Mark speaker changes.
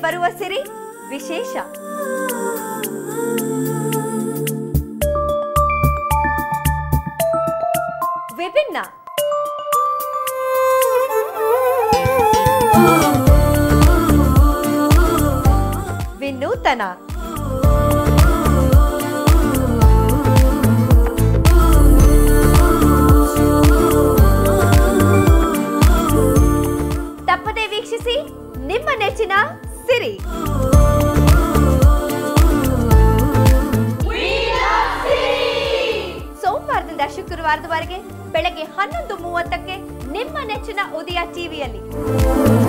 Speaker 1: ಬರುವ ಸಿರಿ ವಿಶೇಷ ವಿಭಿನ್ನ ವಿನೂತನ ತಪ್ಪದೆ ವೀಕ್ಷಿಸಿ ನಿಮ್ಮ ನೆಚ್ಚಿನ ಸಿರಿ ಸೋಮವಾರದಿಂದ ಶುಕ್ರವಾರದವರೆಗೆ ಬೆಳಗ್ಗೆ ಹನ್ನೊಂದು ಮೂವತ್ತಕ್ಕೆ ನಿಮ್ಮ ನೆಚ್ಚಿನ ಉದಯ ಟಿವಿಯಲ್ಲಿ